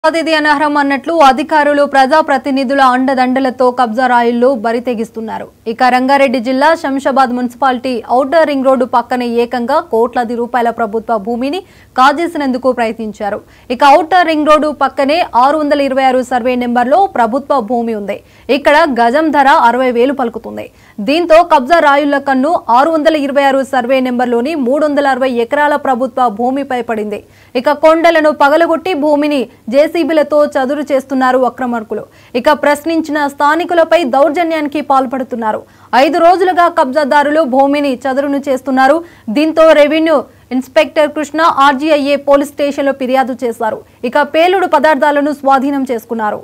ఇది అనర్హం అన్నట్లు అధికారులు ప్రజాప్రతినిధుల అండదండలతో కబ్జా రాయిళ్లు బరితెగిస్తున్నారు ఇక రంగారెడ్డి జిల్లా Shamshabad municipality outer ring road పక్కనే ఏకంగా కోట్లాది రూపాయల ప్రభుత్వ భూమిని కాజేసినందుకు ప్రయత్నించారు ఇక ఔటర్ రింగ్ రోడ్డు పక్కనే ఆరు వందల ఇరవై ఆరు సర్వే నెంబర్లో ప్రభుత్వ భూమి ఉంది ఇక్కడ గజం ధర అరవై వేలు పలుకుతుంది దీంతో కబ్జా రాయుళ్ల కన్ను ఆరు వందల ఇరవై ఆరు సర్వే నెంబర్లోని మూడు వందల అరవై ఎకరాల ప్రభుత్వ భూమిపై పడింది ఇక కొండలను పగలగొట్టి భూమిని జేసీబీలతో చదురు చేస్తున్నారు అక్రమార్కులు ఇక ప్రశ్నించిన స్థానికులపై దౌర్జన్యానికి పాల్పడుతున్నారు ఐదు రోజులుగా కబ్జాదారులు భూమిని చదురును చేస్తున్నారు దీంతో revenue inspector Krishna RGIA police స్టేషన్లో ఫిర్యాదు చేశారు ఇక పేలుడు పదార్థాలను స్వాధీనం చేసుకున్నారు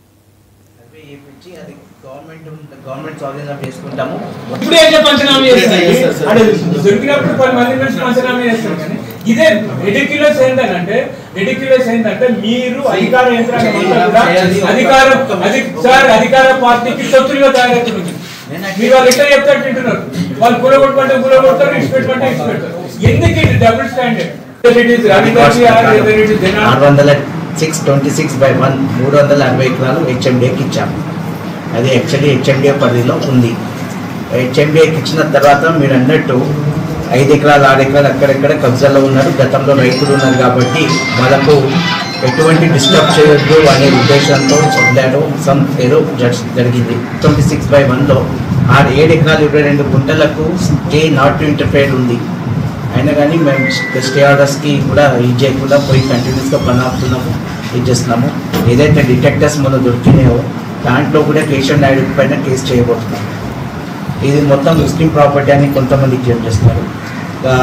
సర్వే చేయించి అది గవర్నమెంట్ ఉంట- గవర్నమెంట్ స్వాధీనం చేసుకుంటాము ఇప్పుడు ఏంటో పంచనామా చేస్తాయి అంటే దొరికినప్పుడు పది మంది నుంచి పంచనామా చేస్తారు కానీ ఇదే రెడిక్యులస్ ఏంటంటే రెడిక్యులస్ ఏంటంటే మీరు అధికార యంత్రాంగం అంతా కూడా అధికార అధి- సార్ అధికార పార్టీకి శత్రులుగా తయారవుతుంది మీరు వాళ్ళు ఎట్లా చెప్తారు తింటున్నారు వాళ్ళు కూలగొట్టమంటే కూలగొడతారు ఇచ్చిపెట్టమంటే ఇచ్చిపెడతారు ఎందుకు ఇది డబుల్ స్టాండర్డ్ ఇట్ ఈస్ రవిదాసి ఆర్ వెదర్ ఇట్ ఇస్ ఆరు వందల six twenty six by one మూడు వందల అరవై ఎకరాలు హెచ్ఎండిఏకి ఇచ్చాము అది యాక్చువల్లీ హెచ్ఎండిఏ పరిధిలో ఉంది హెచ్ఎండిఏకి ఇచ్చిన తర్వాత మీరు అన్నట్టు ఐదు ఎకరాలు ఆరు ఎకరాలు అక్కడెక్కడ కబ్జాలో ఉన్నారు గతంలో రైతులు ఉన్నారు కాబట్టి వాళ్ళకు ఎటువంటి డిస్టర్బ్ చేయొద్దు అనే ఉద్దేశంతో వదిలాడు సమ్ ఏదో జడ్జ్ జరిగింది ట్వంటీ సిక్స్ బై వన్లో ఆరు ఏడు ఎకరాలు ఇరవై రెండు గుంటలకు స్టే నాట్ టు ఇంటర్ఫేర్ ఉంది అయినా కానీ మేము స్టే ఆర్డర్స్కి కూడా ఇది చేయకుండా పోయి కంటిన్యూస్గా పని ఆపుతున్నాము ఇది చేస్తున్నాము ఏదైతే డిటెక్టర్స్ మొన్న దొరికినాయో దాంట్లో కూడా కేశవ్ నాయుడు పైన కేసు చేయబోతున్నాము ఇది మొత్తం ముస్లిం ప్రాపర్టీ అని కొంతమందికి జడ్జ్ చేస్తున్నారు ఆ,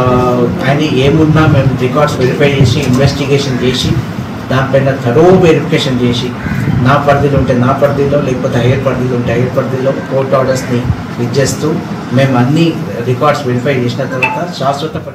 ఆయన ఏమున్నా మేము రికార్డ్స్ వెరిఫై చేసి ఇన్వెస్టిగేషన్ చేసి దానిపైన థరో వెరిఫికేషన్ చేసి నా పరిధిలో ఉంటే నా పరిధిలో లేకపోతే హైయర్ పరిధిలో ఉంటే హైయర్ పరిధిలో కోర్ట్ ఆర్డర్స్ని ఇది చేస్తూ మేము అన్ని రికార్డ్స్ వెరిఫై చేసిన తర్వాత శాశ్వత పరి-